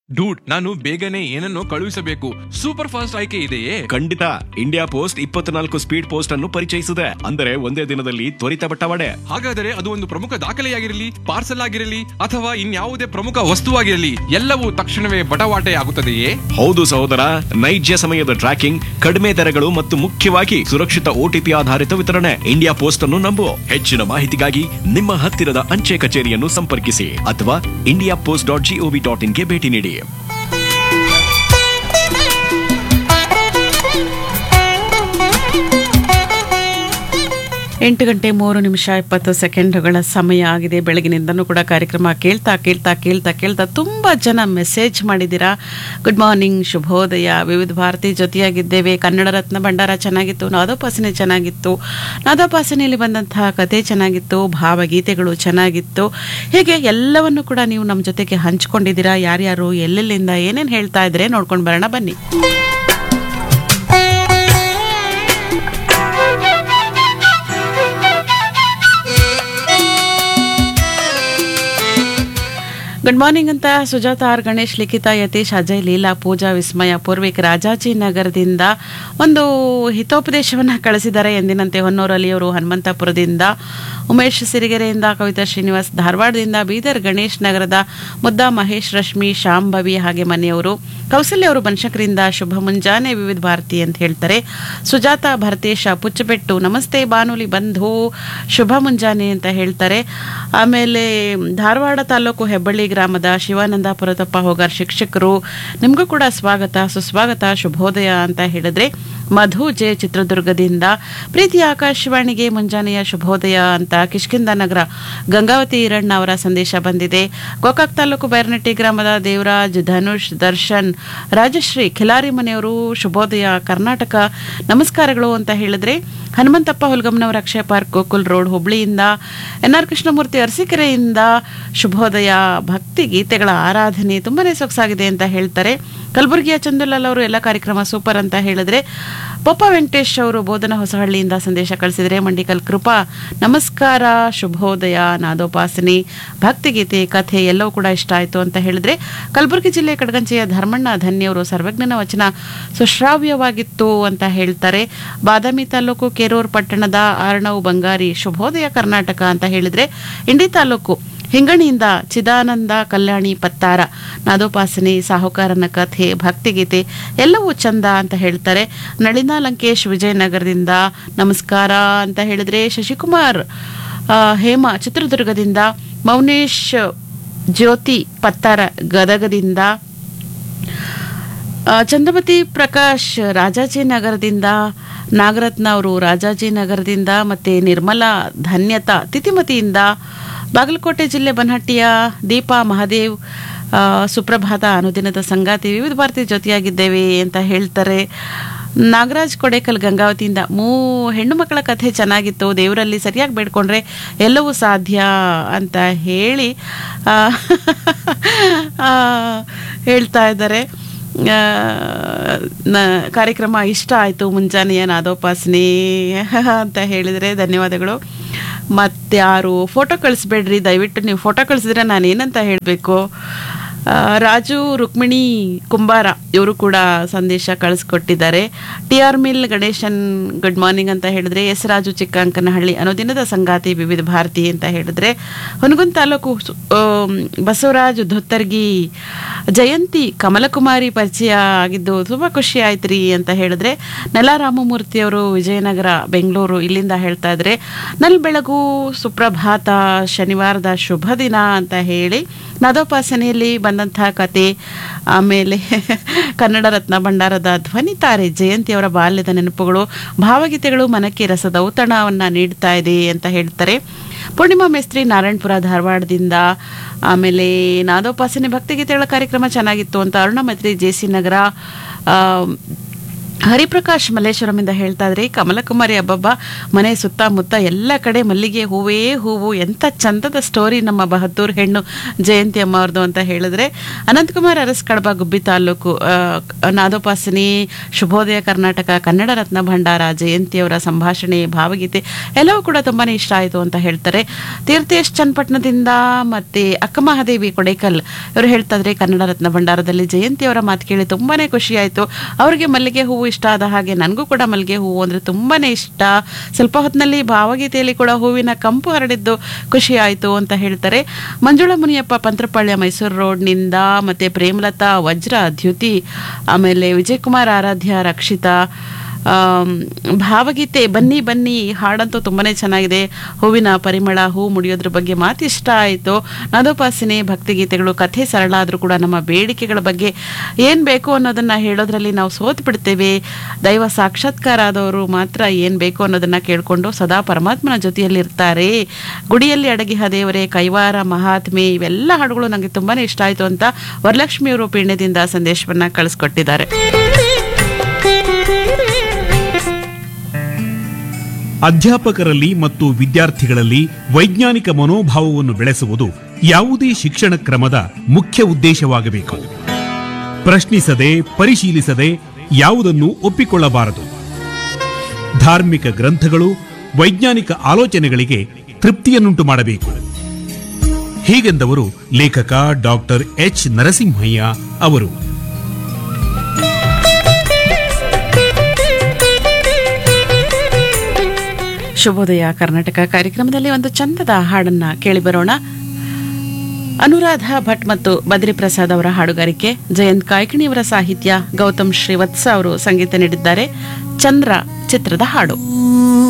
dude ನಾನು ಬೇಗನೆ ಏನನ್ನೋ ಕಳುಹಿಸಬೇಕು ಸೂಪರ್ ಫಾಸ್ಟ್ ಆಯ್ಕೆ ಇದೆಯೇ ಖಂಡಿತ ಇಂಡಿಯಾ ಪೋಸ್ಟ್ ಇಪ್ಪತ್ನಾಲ್ಕು ಸ್ಪೀಡ್ ಪೋಸ್ಟ್ ಅನ್ನು ಪರಿಚಯಿಸಿದೆ ಅಂದರೆ ಒಂದೇ ದಿನದಲ್ಲಿ ತ್ವರಿತ ಬಟ್ಟವಾಡೆ ಹಾಗಾದರೆ ಅದು ಒಂದು ಪ್ರಮುಖ ದಾಖಲೆಯಾಗಿರಲಿ ಪಾರ್ಸಲ್ ಆಗಿರಲಿ ಅಥವಾ ಇನ್ಯಾವುದೇ ಪ್ರಮುಖ ವಸ್ತುವಾಗಿರಲಿ ಎಲ್ಲವೂ ತಕ್ಷಣವೇ ಬಟವಾಟೆ ಆಗುತ್ತದೆಯೇ ಹೌದು ಸಹೋದರ ನೈಜ ಸಮಯದ ಟ್ರ್ಯಾಕಿಂಗ್ ಕಡಿಮೆ ದರಗಳು ಮತ್ತು ಮುಖ್ಯವಾಗಿ ಸುರಕ್ಷಿತ ಓಟಿಪಿ ಆಧಾರಿತ ವಿತರಣೆ ಇಂಡಿಯಾ ಪೋಸ್ಟ್ ಅನ್ನು ನಂಬು ಹೆಚ್ಚಿನ ಮಾಹಿತಿಗಾಗಿ ನಿಮ್ಮ ಹತ್ತಿರದ ಅಂಚೆ ಕಚೇರಿಯನ್ನು ಸಂಪರ್ಕಿಸಿ ಅಥವಾ India post dot gov dot ಇನ್ಗೆ ಭೇಟಿ ನೀಡಿ ಎಂಟು ಗಂಟೆ ಮೂರು ನಿಮಿಷ ಇಪ್ಪತ್ತು ಸೆಕೆಂಡುಗಳ ಸಮಯ ಆಗಿದೆ ಬೆಳಗಿನಿಂದನೂ ಕೂಡ ಕಾರ್ಯಕ್ರಮ ಕೇಳ್ತಾ ಕೇಳ್ತಾ ಕೇಳ್ತಾ ಕೇಳ್ತಾ ತುಂಬ ಜನ ಮೆಸೇಜ್ ಮಾಡಿದ್ದೀರಾ ಗುಡ್ ಮಾರ್ನಿಂಗ್ ಶುಭೋದಯ ವಿವಿಧ ಭಾರತಿ ಜೊತೆಯಾಗಿದ್ದೇವೆ ಕನ್ನಡ ರತ್ನ ಭಂಡಾರ ಚೆನ್ನಾಗಿತ್ತು ನಾದೋಪಾಸನೆ ಚೆನ್ನಾಗಿತ್ತು ನಾದೋಪಾಸನೆಯಲ್ಲಿ ಬಂದಂತಹ ಕತೆ ಚೆನ್ನಾಗಿತ್ತು ಭಾವಗೀತೆಗಳು ಚೆನ್ನಾಗಿತ್ತು ಹೀಗೆ ಎಲ್ಲವನ್ನು ಕೂಡ ನೀವು ನಮ್ಮ ಜೊತೆಗೆ ಹಂಚ್ಕೊಂಡಿದ್ದೀರಾ ಯಾರ್ಯಾರು ಎಲ್ಲೆಲ್ಲಿಂದ ಏನೇನು ಹೇಳ್ತಾ ಇದ್ರೆ ನೋಡ್ಕೊಂಡು ಬರೋಣ ಬನ್ನಿ ಗುಡ್ ಮಾರ್ನಿಂಗ್ ಅಂತ ಸುಜಾತ ಆರ್ ಗಣೇಶ್ ಲಿಖಿತ ಯತೀಶ್ ಅಜಯ್ ಲೀಲಾ ಪೂಜಾ ವಿಸ್ಮಯ ಪೂರ್ವಿಕ್ ರಾಜಾಜಿ ನಗರದಿಂದ ಒಂದು ಹಿತೋಪದೇಶವನ್ನು ಕಳಿಸಿದ್ದಾರೆ ಎಂದಿನಂತೆ ಹೊನ್ನೂರಲ್ಲಿ ಅವರು ಹನುಮಂತಪುರದಿಂದ ಉಮೇಶ್ ಸಿರಿಗೆರೆಯಿಂದ ಕವಿತಾ ಶ್ರೀನಿವಾಸ್ ಧಾರವಾಡದಿಂದ ಬೀದರ್ ಗಣೇಶ್ ನಗರದ ಮುದ್ದಾ ಮಹೇಶ್ ರಶ್ಮಿ ಶಾಂಭವಿ ಹಾಗೆ ಮನೆಯವರು ಕೌಸಲ್ಯ ಅವರು ಬನಶಂಕರಿಂದ ಶುಭ ಮುಂಜಾನೆ ವಿವಿಧ ಭಾರತಿ ಅಂತ ಹೇಳ್ತಾರೆ ಸುಜಾತ ಭರತೇಶ ಪುಚ್ಚಬೆಟ್ಟು ನಮಸ್ತೆ ಬಾನುಲಿ ಬಂಧು ಶುಭ ಮುಂಜಾನೆ ಅಂತ ಹೇಳ್ತಾರೆ ಆಮೇಲೆ ಧಾರವಾಡ ತಾಲೂಕು ಹೆಬ್ಬಳ್ಳಿ ಗ್ರಾಮದ ಶಿವಾನಂದ ಪುರತಪ್ಪ ಹೋಗಾರ್ ಶಿಕ್ಷಕರು ನಿಮಗೂ ಕೂಡ ಸ್ವಾಗತ ಸುಸ್ವಾಗತ ಶುಭೋದಯ ಅಂತ ಹೇಳಿದ್ರೆ ಮಧು ಜೆ ಚಿತ್ರದುರ್ಗದಿಂದ ಪ್ರೀತಿ ಆಕಾಶವಾಣಿಗೆ ಮುಂಜಾನೆಯ ಶುಭೋದಯ ಅಂತ ಕಿಷ್ಕಿಂದ ನಗರ ಗಂಗಾವತಿ ಈರಣ್ಣ ಅವರ ಸಂದೇಶ ಬಂದಿದೆ ಗೋಕಾಕ್ ತಾಲೂಕು ಬೈರನಟ್ಟಿ ಗ್ರಾಮದ ದೇವರಾಜ್ ಧನುಷ್ ದರ್ಶನ್ ರಾಜಶ್ರೀ ಖಿಲಾರಿ ಮನೆಯವರು ಶುಭೋದಯ ಕರ್ನಾಟಕ ನಮಸ್ಕಾರಗಳು ಅಂತ ಹೇಳಿದ್ರೆ ಹನುಮಂತಪ್ಪ ಹುಲ್ಗಮ್ನವರ ಅಕ್ಷಯ ಪಾರ್ಕ್ ಗೋಕುಲ್ ರೋಡ್ ಹುಬ್ಳಿಯಿಂದ ಎನ್ ಆರ್ ಕೃಷ್ಣಮೂರ್ತಿ ಅರಸೀಕೆರೆಯಿಂದ ಶುಭೋದಯ ಭಕ್ತಿ ಗೀತೆಗಳ ಆರಾಧನೆ ತುಂಬಾನೇ ಸೊಗಸಾಗಿದೆ ಅಂತ ಹೇಳ್ತಾರೆ ಕಲಬುರಗಿಯ ಚಂದುಲಾಲ್ ಅವರು ಎಲ್ಲ ಕಾರ್ಯಕ್ರಮ ಸೂಪರ್ ಅಂತ ಹೇಳಿದ್ರೆ ಪಪ್ಪ ವೆಂಕಟೇಶ್ ಅವರು ಬೋಧನ ಹೊಸಹಳ್ಳಿಯಿಂದ ಸಂದೇಶ ಕಳಿಸಿದರೆ ಮಂಡಿಕಲ್ ಕೃಪಾ ನಮಸ್ಕಾರ ಶುಭೋದಯ ನಾದೋಪಾಸನೆ ಭಕ್ತಿಗೀತೆ ಕಥೆ ಎಲ್ಲವೂ ಕೂಡ ಇಷ್ಟ ಆಯಿತು ಅಂತ ಹೇಳಿದ್ರೆ ಕಲಬುರಗಿ ಜಿಲ್ಲೆ ಕಡಗಂಚೆಯ ಧರ್ಮಣ್ಣ ಧನ್ಯವರು ಸರ್ವಜ್ಞನ ವಚನ ಸುಶ್ರಾವ್ಯವಾಗಿತ್ತು ಅಂತ ಹೇಳ್ತಾರೆ ಬಾದಾಮಿ ತಾಲೂಕು ಕೇರೂರು ಪಟ್ಟಣದ ಆರ್ಣವ್ ಬಂಗಾರಿ ಶುಭೋದಯ ಕರ್ನಾಟಕ ಅಂತ ಹೇಳಿದ್ರೆ ಇಂಡಿ ತಾಲೂಕು ಹಿಂಗಣಿಯಿಂದ ಚಿದಾನಂದ ಕಲ್ಯಾಣಿ ಪತ್ತಾರ ನಾದೋಪಾಸನೆ ಸಾಹುಕಾರನ ಕಥೆ ಭಕ್ತಿಗೀತೆ ಎಲ್ಲವೂ ಚಂದ ಅಂತ ಹೇಳ್ತಾರೆ ನಳಿನಾ ಲಂಕೇಶ್ ವಿಜಯನಗರದಿಂದ ನಮಸ್ಕಾರ ಅಂತ ಹೇಳಿದ್ರೆ ಶಶಿಕುಮಾರ್ ಆ, ಹೇಮ ಚಿತ್ರದುರ್ಗದಿಂದ ಮೌನೇಶ್ ಜ್ಯೋತಿ ಪತ್ತಾರ ಗದಗದಿಂದ ಆ, ಚಂದ್ರಮತಿ ಪ್ರಕಾಶ್ ರಾಜಾಜಿನಗರದಿಂದ ನಾಗರತ್ನ ಅವರು ರಾಜಾಜಿನಗರದಿಂದ ಮತ್ತೆ ನಿರ್ಮಲಾ ಧನ್ಯತಾ ತಿಥಿಮತಿಯಿಂದ ಬಾಗಲಕೋಟೆ ಜಿಲ್ಲೆ ಬನಹಟ್ಟಿಯ ದೀಪಾ ಮಹಾದೇವ್ ಆ, ಸುಪ್ರಭಾತ ಅನುದಿನದ ಸಂಗಾತಿ ವಿವಿಧ ಭಾರತಿ ಜೊತೆಯಾಗಿದ್ದೇವೆ ಅಂತ ಹೇಳ್ತಾರೆ ನಾಗರಾಜ್ ಕೊಡೇಕಲ್ ಗಂಗಾವತಿಯಿಂದ ಮೂ ಹೆಣ್ಣು ಮಕ್ಕಳ ಕಥೆ ಚೆನ್ನಾಗಿತ್ತು ದೇವರಲ್ಲಿ ಸರಿಯಾಗಿ ಬೇಡ್ಕೊಂಡ್ರೆ ಎಲ್ಲವೂ ಸಾಧ್ಯ ಅಂತ ಹೇಳಿ ಆ, ಆ, ಹೇಳ್ತಾ ಇದ್ದಾರೆ ಆ, ನ- ಕಾರ್ಯಕ್ರಮ ಇಷ್ಟ ಆಯಿತು ಮುಂಜಾನೆಯ ನಾದೋಪಾಸನೆ ಅಂತ ಹೇಳಿದರೆ ಧನ್ಯವಾದಗಳು ಮತ್ತಾರು ಫೋಟೋ ಕಳಿಸ್ಬೇಡ್ರಿ ದಯವಿಟ್ಟು ನೀವು ಫೋಟೋ ಕಳಿಸಿದ್ರೆ ನಾನು ಏನಂತ ಹೇಳಬೇಕು ರಾಜು ರುಕ್ಮಿಣಿ ಕುಂಬಾರ ಇವರು ಕೂಡ ಸಂದೇಶ ಕಳಿಸ್ಕೊಟ್ಟಿದ್ದಾರೆ T R mill Ganeshan good morning ಅಂತ ಹೇಳಿದ್ರೆ ಎಸ್ ರಾಜು ಚಿಕ್ಕಂಕನಹಳ್ಳಿ ಅನುದಿನದ ಸಂಗಾತಿ ವಿವಿಧ ಭಾರತಿ ಅಂತ ಹೇಳಿದ್ರೆ ಹುನಗುನ್ ತಾಲೂಕು ಸು- ಆಮ್, ಬಸವರಾಜ್ ಧೊತ್ತರ್ಗಿ ಜಯಂತಿ ಕಮಲಕುಮಾರಿ ಪರಿಚಯ ಆಗಿದ್ದು ತುಂಬ ಖುಷಿ ಆಯ್ತು ರೀ ಅಂತ ಹೇಳಿದ್ರೆ ನೆಲ ರಾಮಮೂರ್ತಿಯವರು ವಿಜಯನಗರ ಬೆಂಗಳೂರು ಇಲ್ಲಿಂದ ಹೇಳ್ತಾ ಇದ್ರೆ ನಲ್ ಬೆಳಗು ಸುಪ್ರಭಾತ ಶನಿವಾರದ ಶುಭ ದಿನ ಅಂತ ಹೇಳಿ ನಾದೋಪಾಸನೆಯಲ್ಲಿ ಬಂದಂತಹ ಕತೆ ಆಮೇಲೆ ಕನ್ನಡ ರತ್ನ ಭಂಡಾರದ ಧ್ವನಿ ತಾರೆ ಜಯಂತಿಯವರ ಬಾಲ್ಯದ ನೆನಪುಗಳು ಭಾವಗೀತೆಗಳು ಮನಕ್ಕೆ ರಸದ ಔತಣವನ್ನು ನೀಡ್ತಾ ಇದೆ ಅಂತ ಹೇಳ್ತಾರೆ ಪೂರ್ಣಿಮಾ ಮೇಸ್ತ್ರಿ ನಾರಾಯಣಪುರ ಧಾರವಾಡದಿಂದ ಆಮೇಲೆ ನಾದೋಪಾಸನೆ ಭಕ್ತಿಗೀತೆಗಳ ಕಾರ್ಯಕ್ರಮ ಚೆನ್ನಾಗಿತ್ತು ಅಂತ ಅರುಣ ಮೈತ್ರಿ ಜೆ ಸಿ ನಗರ ಆ, ಹರಿಪ್ರಕಾಶ್ ಮಲ್ಲೇಶ್ವರಮಿಂದ ಹೇಳ್ತಾ ಇದ್ರಿ ಕಮಲಕುಮಾರಿ ಅಬ್ಬಬ್ಬ ಮನೆ ಸುತ್ತಮುತ್ತ ಎಲ್ಲ ಕಡೆ ಮಲ್ಲಿಗೆ ಹೂವೇ ಹೂವು ಎಂಥ ಚಂದದ ಸ್ಟೋರಿ ನಮ್ಮ ಬಹದ್ದೂರ್ ಹೆಣ್ಣು ಜಯಂತಿ ಅಮ್ಮ ಅವ್ರದ್ದು ಅಂತ ಹೇಳಿದ್ರೆ ಅನಂತಕುಮಾರ್ ಅರಸ್ ಕಡಬ ಗುಬ್ಬಿ ತಾಲೂಕು ಆ, ನಾದೋಪಾಸನಿ ಶುಭೋದಯ ಕರ್ನಾಟಕ ಕನ್ನಡ ರತ್ನ ಭಂಡಾರ ಜಯಂತಿಯವರ ಸಂಭಾಷಣೆ ಭಾವಗೀತೆ ಎಲ್ಲವೂ ಕೂಡ ತುಂಬಾನೇ ಇಷ್ಟ ಆಯಿತು ಅಂತ ಹೇಳ್ತಾರೆ ತೀರ್ಥೇಶ್ ಚನ್ನಪಟ್ಟಣದಿಂದ ಮತ್ತೆ ಅಕ್ಕಮಹಾದೇವಿ ಕೊಡೇಕಲ್ ಇವರು ಹೇಳ್ತಾ ಇದ್ರೆ ಕನ್ನಡ ರತ್ನ ಭಂಡಾರದಲ್ಲಿ ಜಯಂತಿಯವರ ಮಾತು ಕೇಳಿ ತುಂಬಾನೇ ಖುಷಿ ಆಯಿತು ಅವರಿಗೆ ಮಲ್ಲಿಗೆ ಹೂವು ಇಷ್ಟ ಆದ ಹಾಗೆ ನನಗೂ ಕೂಡ ಮಲ್ಲಿಗೆ ಹೂವು ಅಂದ್ರೆ ತುಂಬಾನೇ ಇಷ್ಟ ಸ್ವಲ್ಪ ಹೊತ್ತಿನಲ್ಲಿ ಭಾವಗೀತೆಯಲ್ಲಿ ಕೂಡ ಹೂವಿನ ಕಂಪು ಹರಡಿದ್ದು ಖುಷಿ ಆಯಿತು ಅಂತ ಹೇಳ್ತಾರೆ ಮಂಜುಳಾ ಮುನಿಯಪ್ಪ ಪಂತ್ರಪಾಳ್ಯ ಮೈಸೂರು ರೋಡ್ನಿಂದ ಮತ್ತೆ ಪ್ರೇಮಲತಾ ವಜ್ರ ದ್ಯುತಿ ಆಮೇಲೆ ವಿಜಯಕುಮಾರ್ ಆರಾಧ್ಯ ರಕ್ಷಿತಾ ಆಮ್, ಭಾವಗೀತೆ ಬನ್ನಿ ಬನ್ನಿ ಈ ಹಾಡಂತೂ ತುಂಬಾನೇ ಚೆನ್ನಾಗಿದೆ ಹೂವಿನ ಪರಿಮಳ ಹೂ ಮುಡಿಯೋದ್ರ ಬಗ್ಗೆ ಮಾತು ಇಷ್ಟ ಆಯಿತು ನಾದೋಪಾಸನೆ ಭಕ್ತಿಗೀತೆಗಳು ಕಥೆ ಸರಳ ಆದರೂ ಕೂಡ ನಮ್ಮ ಬೇಡಿಕೆಗಳ ಬಗ್ಗೆ ಏನು ಬೇಕು ಅನ್ನೋದನ್ನ ಹೇಳೋದ್ರಲ್ಲಿ ನಾವು ಸೋತು ಬಿಡ್ತೇವೆ ದೈವ ಸಾಕ್ಷಾತ್ಕಾರ ಆದವರು ಮಾತ್ರ ಏನು ಬೇಕು ಅನ್ನೋದನ್ನ ಕೇಳಿಕೊಂಡು ಸದಾ ಪರಮಾತ್ಮನ ಜೊತೆಯಲ್ಲಿರ್ತಾರೆ ಗುಡಿಯಲ್ಲಿ ಅಡಗಿಹ ದೇವರೇ ಕೈವಾರ ಮಹಾತ್ಮೆ ಇವೆಲ್ಲ ಹಾಡುಗಳು ನನಗೆ ತುಂಬಾನೇ ಇಷ್ಟ ಆಯಿತು ಅಂತ ವರಲಕ್ಷ್ಮಿ ಅವರು ಪೀಣ್ಯದಿಂದ ಸಂದೇಶವನ್ನ ಕಳಿಸ್ಕೊಟ್ಟಿದ್ದಾರೆ ಅಧ್ಯಾಪಕರಲ್ಲಿ ಮತ್ತು ವಿದ್ಯಾರ್ಥಿಗಳಲ್ಲಿ ವೈಜ್ಞಾನಿಕ ಮನೋಭಾವವನ್ನು ಬೆಳೆಸುವುದು ಯಾವುದೇ ಶಿಕ್ಷಣ ಕ್ರಮದ ಮುಖ್ಯ ಉದ್ದೇಶವಾಗಬೇಕು ಪ್ರಶ್ನಿಸದೆ ಪರಿಶೀಲಿಸದೆ ಯಾವುದನ್ನು ಒಪ್ಪಿಕೊಳ್ಳಬಾರದು ಧಾರ್ಮಿಕ ಗ್ರಂಥಗಳು ವೈಜ್ಞಾನಿಕ ಆಲೋಚನೆಗಳಿಗೆ ತೃಪ್ತಿಯನ್ನುಂಟು ಮಾಡಬೇಕು ಹೀಗೆಂದವರು ಲೇಖಕ ಡಾಕ್ಟರ್ ಎಚ್ ನರಸಿಂಹಯ್ಯ ಅವರು ಶುಭೋದಯ ಕರ್ನಾಟಕ ಕಾರ್ಯಕ್ರಮದಲ್ಲಿ ಒಂದು ಚಂದದ ಹಾಡನ್ನ ಕೇಳಿ ಬರೋಣ ಅನುರಾಧ ಭಟ್ ಮತ್ತು ಬದ್ರಿ ಪ್ರಸಾದ್ ಅವರ ಹಾಡುಗಾರಿಕೆ ಜಯಂತ್ ಕಾಯ್ಕಿಣಿಯವರ ಸಾಹಿತ್ಯ ಗೌತಮ್ ಶ್ರೀವತ್ಸ ಅವರು ಸಂಗೀತ ನೀಡಿದ್ದಾರೆ ಚಂದ್ರ ಚಿತ್ರದ ಹಾಡು